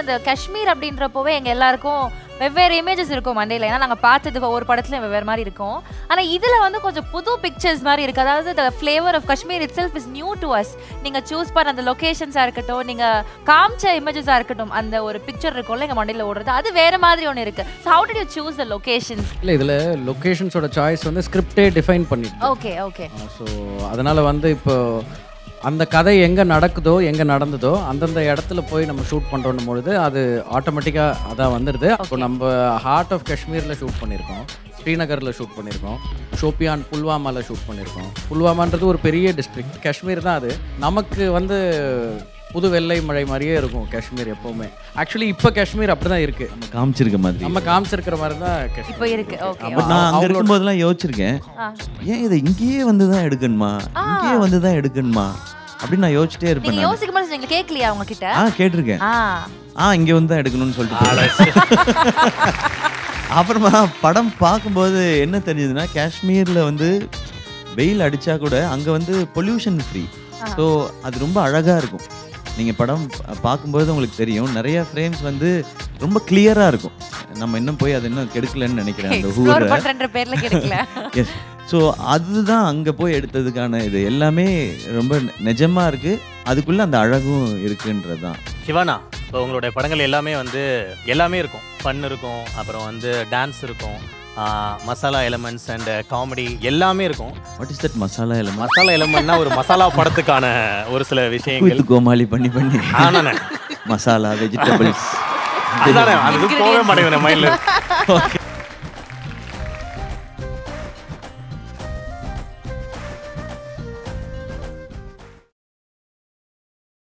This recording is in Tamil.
இந்த காஷ்மீர் அப்படின்றப்போவே எங்க எல்லாருக்கும் வெவ்வேறு இமேஜஸ் இருக்கும் மண்டையில ஏன்னா நாங்க பார்த்தது ஒவ்வொரு படத்துலயும் வெவ்வேறு மாதிரி இருக்கும் ஆனா இதுல வந்து கொஞ்சம் புது பிக்சர்ஸ் மாதிரி இருக்கு அதாவது the flavour of Kashmir itself is new to us நீங்க சூஸ் பண்ண அந்த லொகேஷன்ஸா இருக்கட்டும் நீங்க காமிச்ச இமேஜஸா இருக்கட்டும் அந்த ஒரு பிக்சர் இருக்கும்ல எங்க மண்டையில ஓடுறது அது வேற மாதிரி ஒன்று இருக்கு so how do you choose the locations இல்லை இதில் லொக்கேஷன்ஸோட சாய்ஸ் வந்து ஸ்கிரிப்டே டிஃபைன் பண்ணிட்டு ஓகே ஓகே ஸோ அதனால் வந்து இப்போ அந்த கதை எங்கே நடக்குதோ எங்கே நடந்ததோ அந்தந்த இடத்துல போய் நம்ம ஷூட் பண்ணுறோம் பொழுது அது ஆட்டோமேட்டிக்காக அதான் வந்துடுது இப்போ நம்ம ஹார்ட் ஆஃப் காஷ்மீரில் ஷூட் பண்ணியிருக்கோம் ஸ்ரீநகரில் ஷூட் பண்ணியிருக்கோம் ஷோப்பியான் புல்வாமாவில் ஷூட் பண்ணியிருக்கோம் புல்வாமான்றது ஒரு பெரிய டிஸ்ட்ரிக்ட் காஷ்மீர் தான் அது நமக்கு வந்து புது வெள்ளை மழை மாதிரியே இருக்கும் காஷ்மீர் எப்போவுமே ஆக்சுவலி இப்போ காஷ்மீர் அப்படி தான் இருக்குது நம்ம காமிச்சிருக்க மாதிரி நம்ம காமிச்சிருக்கிற மாதிரி தான் காஷ்மீர் இப்போ இருக்கு ஓகே பட் நான் அங்க இருக்கும்போதெல்லாம் யோசிச்சிருக்கேன் ஏன் இதை இங்கேயே வந்து தான் எடுக்கணுமா இங்கேயே வந்து தான் எடுக்கணுமா அப்படின்னு நான் யோசிச்சிட்டே இருப்பேன் நீங்க நான். யோசிக்கும் போது நீங்க கேட்கலையா அவங்க கிட்ட ஆ கேட்டிருக்கேன் ஆ ஆ இங்க வந்து தான் எடுக்கணும்னு சொல்லிட்டு போயிட்டேன். அப்புறமா படம் பார்க்கும்போது என்ன தெரிஞ்சதுன்னா காஷ்மீர்ல வந்து வெயில் அடிச்சா கூட அங்க வந்து பொல்யூஷன் ஃப்ரீ ஸோ அது ரொம்ப அழகா இருக்கும் நீங்க படம் பா- பார்க்கும்போது உங்களுக்கு தெரியும் நிறைய ஃப்ரேம்ஸ் வந்து ரொம்ப கிளியரா இருக்கும் நம்ம இன்னும் போய் அது இன்னும் கெடுக்கலன்னு நினைக்கிறேன் அந்த எக்ஸ்ப்ளோர் ஊரை பண்றன்ற பேர்ல கிடைக்கல எஸ் ஸோ அதுதான் அங்கே போய் எடுத்ததுக்கான இது எல்லாமே ரொம்ப நிஜமா இருக்கு அதுக்குள்ள அந்த அழகும் இருக்குன்றது தான் சிவானா இப்போ உங்களுடைய படங்கள் எல்லாமே வந்து எல்லாமே இருக்கும் ஃபன் இருக்கும் அப்புறம் வந்து டான்ஸ் இருக்கும் ஆஹ் மசாலா எலமெண்ட்ஸ் அண்ட் காமெடி எல்லாமே இருக்கும் வாட் இஸ் தட் மசாலா எல்லாம் மசாலா எலமெண்ட்னா ஒரு மசாலா படத்துக்கான ஒரு சில விஷயங்கள் வித் கோமாளி பண்ணி பண்ணி ஆனாண்ணே மசாலா வெஜிடபிள்ஸ் அதுதானே அது போகவே மாட்டேங்குது மைண்ட்ல